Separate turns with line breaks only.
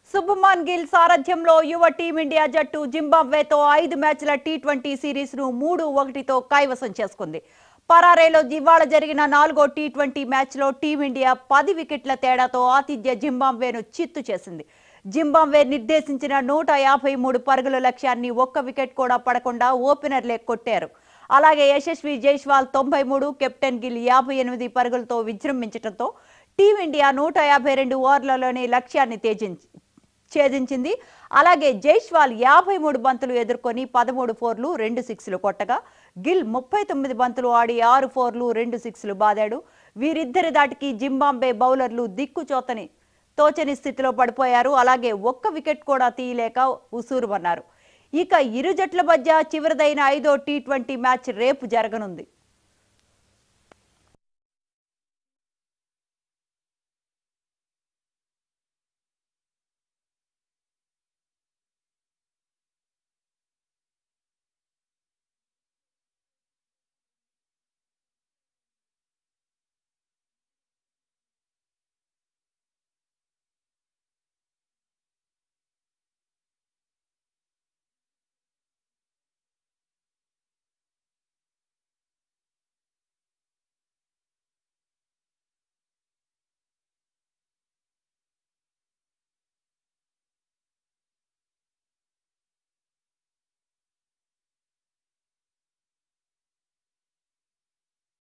శుభమాన్ గిల్ సారథ్యంలో యువ టీమిండియా జట్టు జింబాబ్వేతో ఐదు మ్యాచ్ల టీ ట్వంటీ సిరీస్ ను మూడు ఒకటితో కైవసం చేసుకుంది పరారేలో ఇవాళ జరిగిన నాలుగో టీ ట్వంటీ మ్యాచ్లో టీమిండియా పది వికెట్ల తేడాతో ఆతిథ్య జింబాబ్వేను చిత్తు చేసింది జింబాబ్వే నిర్దేశించిన నూట యాభై మూడు పరుగుల లక్ష్యాన్ని ఒక్క వికెట్ కూడా పడకుండా ఓపెనర్లే కొట్టారు అలాగే యశస్వి జైస్వాల్ తొంభై మూడు కెప్టెన్ గిల్ యాభై ఎనిమిది పరుగులతో విజృంభించడంతో టీమిండియా నూట యాభై రెండు ఓవర్లలోని లక్ష్యాన్ని తేజించి ఛేదించింది అలాగే జైస్వాల్ యాభై మూడు బంతులు ఎదుర్కొని పదమూడు ఫోర్లు రెండు సిక్స్లు కొట్టగా గిల్ ముప్పై తొమ్మిది బంతులు ఆడి ఆరు ఫోర్లు రెండు సిక్స్లు బాదాడు వీరిద్దరి దాటికి జింబాంబే బౌలర్లు దిక్కుచోతని తోచని స్థితిలో పడిపోయారు అలాగే ఒక్క వికెట్ కూడా తీయలేక ఉసూరుమన్నారు ఇక ఇరు జట్ల మధ్య చివరిదైన ఐదో టీ ట్వంటీ మ్యాచ్ రేపు జరగనుంది